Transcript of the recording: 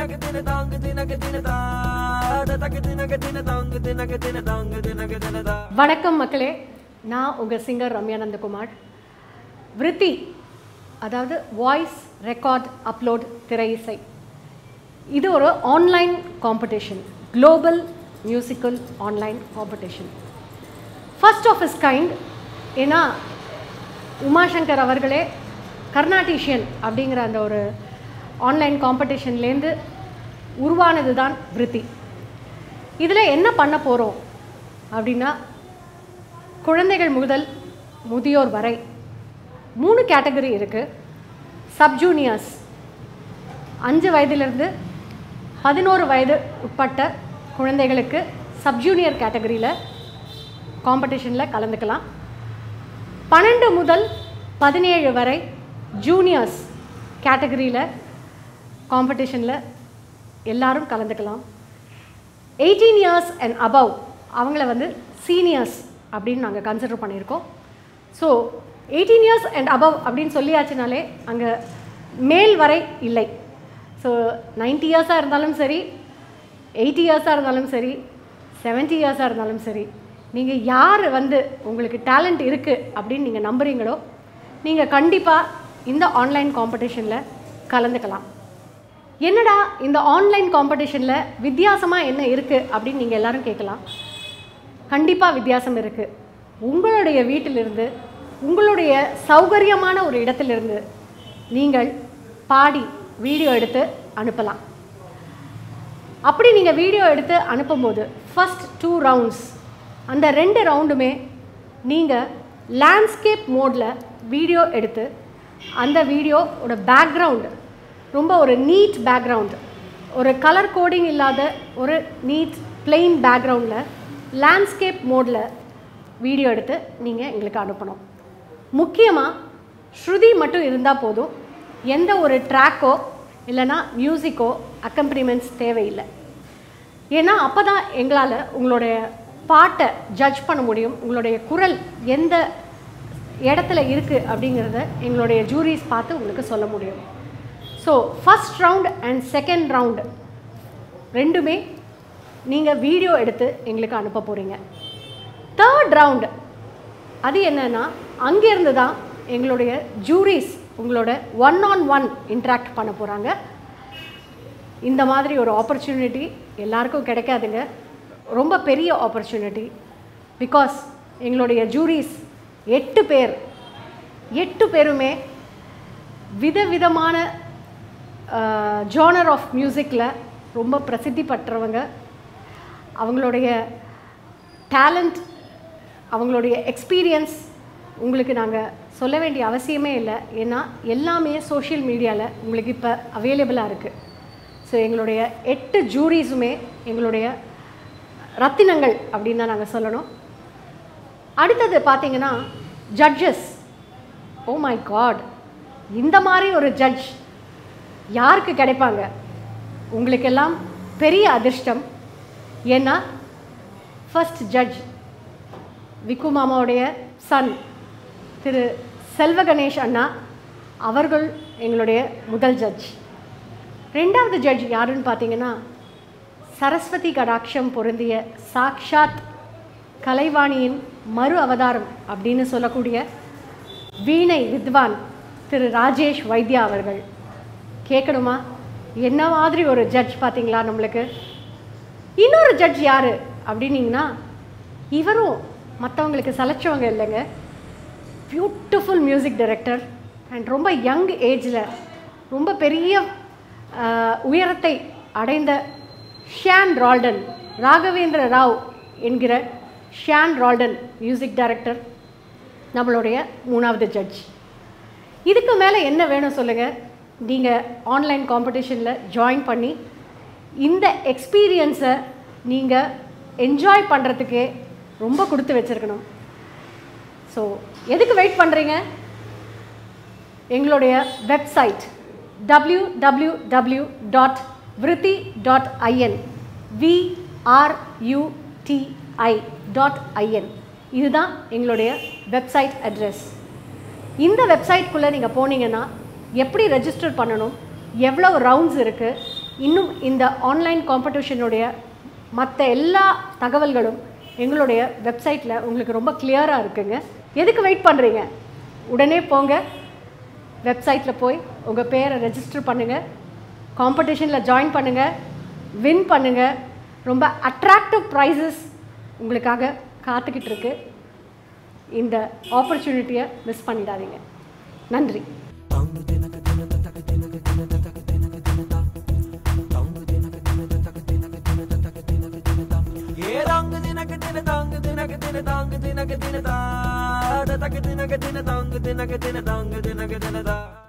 தினக்கு தின தாங்கு தினக்கு தின தாத தக்கு தினக்கு தின தாங்கு தினக்கு தின தாங்கு தினக்கு தின தா வணக்கம் மக்களே நான் உங்கள் சிங்கர் ரம்யா நந்தகுமார் விருத்தி அதாவது வாய்ஸ் ரெக்கார்ட் அப்லோட் திரை இசை இது ஒரு online competition global musical online competition first of is kind ஏன்னா உமாசங்கர் அவர்களே கர்நாடிஷியன் அப்படிங்கிற அந்த ஒரு ஆன்லைன் காம்படிஷன்லேருந்து உருவானது தான் விருத்தி இதில் என்ன பண்ண போகிறோம் அப்படின்னா குழந்தைகள் முதல் முதியோர் வரை மூணு கேட்டகரி இருக்குது சப் ஜூனியர்ஸ் அஞ்சு வயதிலிருந்து பதினோரு வயது உட்பட்ட குழந்தைகளுக்கு சப் ஜூனியர் கேட்டகரியில் காம்படிஷனில் கலந்துக்கலாம் பன்னெண்டு முதல் பதினேழு வரை ஜூனியர்ஸ் கேட்டகரியில் காம்படிஷனில் எல்லாரும் கலந்துக்கலாம் எயிட்டீன் இயர்ஸ் அண்ட் அபவ் அவங்கள வந்து சீனியர்ஸ் அப்படின்னு நாங்கள் கன்சிடர் பண்ணியிருக்கோம் so eighteen years and above அப்படின்னு சொல்லியாச்சுனாலே அங்கே மேல் வரை இல்லை ஸோ நைன்ட்டி இயர்ஸாக இருந்தாலும் சரி எயிட்டி இயர்ஸாக இருந்தாலும் சரி செவன்ட்டி இயர்ஸாக இருந்தாலும் சரி நீங்கள் யார் வந்து உங்களுக்கு டேலண்ட் இருக்குது அப்படின்னு நீங்கள் நம்புறீங்களோ நீங்கள் கண்டிப்பாக இந்த ஆன்லைன் காம்படிஷனில் கலந்துக்கலாம் என்னடா இந்த ஆன்லைன் காம்படிஷனில் வித்தியாசமாக என்ன இருக்குது அப்படின்னு நீங்கள் எல்லாரும் கேட்கலாம் கண்டிப்பாக வித்தியாசம் இருக்குது உங்களுடைய வீட்டிலிருந்து உங்களுடைய சௌகரியமான ஒரு இடத்திலிருந்து நீங்கள் பாடி வீடியோ எடுத்து அனுப்பலாம் அப்படி நீங்கள் வீடியோ எடுத்து அனுப்பும்போது ஃபர்ஸ்ட் டூ ரவுண்ட்ஸ் அந்த ரெண்டு ரவுண்டுமே நீங்கள் லேண்ட்ஸ்கேப் மோடில் வீடியோ எடுத்து அந்த வீடியோவோட பேக்ரவுண்டு ரொம்ப ஒரு நீட் பேக்ரவுண்ட் ஒரு கலர் கோடிங் இல்லாத ஒரு நீட் பிளெயின் பேக்ரவுண்டில் லேண்ட்ஸ்கேப் மோடில் வீடியோ எடுத்து நீங்கள் எங்களுக்கு அனுப்பணும் முக்கியமாக ஸ்ருதி மட்டும் இருந்தால் போதும் எந்த ஒரு ட்ராக்கோ இல்லைன்னா மியூசிக்கோ அக்கம்பனிமெண்ட்ஸ் தேவையில்லை ஏன்னா அப்போ தான் எங்களால் உங்களுடைய பாட்டை ஜட்ஜ் பண்ண முடியும் உங்களுடைய குரல் எந்த இடத்துல இருக்குது அப்படிங்கிறத எங்களுடைய ஜூரிஸ் பார்த்து உங்களுக்கு சொல்ல முடியும் so first round and second round ரெண்டுமே நீங்கள் வீடியோ எடுத்து எங்களுக்கு அனுப்ப போகிறீங்க தேர்ட் ரவுண்டு அது என்னன்னா அங்கேருந்து தான் எங்களுடைய ஜூரிஸ் உங்களோட ஒன் ஆன் ஒன் இன்ட்ராக்ட் பண்ண போகிறாங்க இந்த மாதிரி ஒரு ஆப்பர்ச்சுனிட்டி எல்லாருக்கும் கிடைக்காதுங்க ரொம்ப பெரிய ஆப்பர்ச்சுனிட்டி பிகாஸ் எங்களுடைய ஜூரிஸ் எட்டு பேர் எட்டு பேருமே விதவிதமான ஜானர் ஆஃப் மியூசிக்கில் ரொம்ப பிரசித்தி பெற்றவங்க அவங்களுடைய டேலண்ட் அவங்களுடைய எக்ஸ்பீரியன்ஸ் உங்களுக்கு நாங்கள் சொல்ல வேண்டிய அவசியமே இல்லை ஏன்னா எல்லாமே சோஷியல் மீடியாவில் உங்களுக்கு இப்போ அவைலபிளாக இருக்குது ஸோ எங்களுடைய எட்டு ஜூரிஸுமே எங்களுடைய ரத்தினங்கள் அப்படின்னு தான் நாங்கள் சொல்லணும் அடுத்தது பார்த்தீங்கன்னா ஜட்ஜஸ் ஓ மை காட் இந்த மாதிரி ஒரு ஜட்ஜ் யாருக்கு கிடைப்பாங்க உங்களுக்கெல்லாம் பெரிய அதிர்ஷ்டம் ஏன்னா ஃபர்ஸ்ட் ஜட்ஜ் விக்கு மாமாவுடைய சன் திரு செல்வ கணேஷ் அண்ணா அவர்கள் எங்களுடைய முதல் ஜட்ஜ் ரெண்டாவது ஜட்ஜ் யாருன்னு பார்த்தீங்கன்னா சரஸ்வதி கடாட்சம் பொருந்திய சாக்ஷாத் கலைவாணியின் மறு அவதாரம் அப்படின்னு சொல்லக்கூடிய வீணை வித்வான் திரு ராஜேஷ் வைத்யா அவர்கள் கேட்கணுமா என்ன மாதிரி ஒரு ஜட்ஜ் பார்த்தீங்களா நம்மளுக்கு இன்னொரு ஜட்ஜ் யார் அப்படின்னீங்கன்னா இவரும் மற்றவங்களுக்கு சலைச்சவங்க இல்லைங்க பியூட்டிஃபுல் மியூசிக் டைரக்டர் அண்ட் ரொம்ப யங் ஏஜில் ரொம்ப பெரிய ஆஹ், உயரத்தை அடைந்த ஷியான் ரால்டன் ராகவேந்திர ராவ் என்கிற ஷியான் ரால்டன் மியூசிக் டைரக்டர் நம்மளுடைய மூணாவது ஜட்ஜ் இதுக்கு மேலே என்ன வேணும் சொல்லுங்கள் நீங்கள் ஆன்லைன் காம்படிஷனில் ஜாயின் பண்ணி இந்த எக்ஸ்பீரியன்ஸை நீங்கள் என்ஜாய் பண்ணுறதுக்கே ரொம்ப கொடுத்து வச்சுருக்கணும் ஸோ எதுக்கு வெயிட் பண்ணுறீங்க எங்களுடைய website W W W dot Viruthi dot IN V R U T I dot IN இதுதான் எங்களுடைய வெப்சைட் அட்ரஸ் இந்த வெப்சைட்குள்ளே நீங்கள் போனீங்கன்னா எப்படி ரெஜிஸ்டர் பண்ணணும் எவ்வளோ ரவுண்ட்ஸ் இருக்குது இன்னும் இந்த ஆன்லைன் காம்படிஷனுடைய மற்ற எல்லா தகவல்களும் எங்களுடைய வெப்சைட்டில் உங்களுக்கு ரொம்ப கிளியராக இருக்குங்க எதுக்கு வெயிட் பண்ணுறீங்க உடனே போங்க வெப்சைட்டில் போய் உங்கள் பேரை ரெஜிஸ்டர் பண்ணுங்கள் காம்படிஷனில் ஜாயின் பண்ணுங்கள் வின் பண்ணுங்கள் ரொம்ப அட்ராக்டிவ் ப்ரைஸஸ் உங்களுக்காக காத்துக்கிட்டு இருக்கு இந்த ஆப்பர்ச்சுனிட்டியை மிஸ் பண்ணிடாதீங்க நன்றி ஏ தாங்கு தினக்கு தின தாங்கு தினக்கு தின தாங்கு தினக்கு தின தா தக்கு தினக்கு தின தாங்கு தினக்கு தின தாங்கு தினக்கு தின தா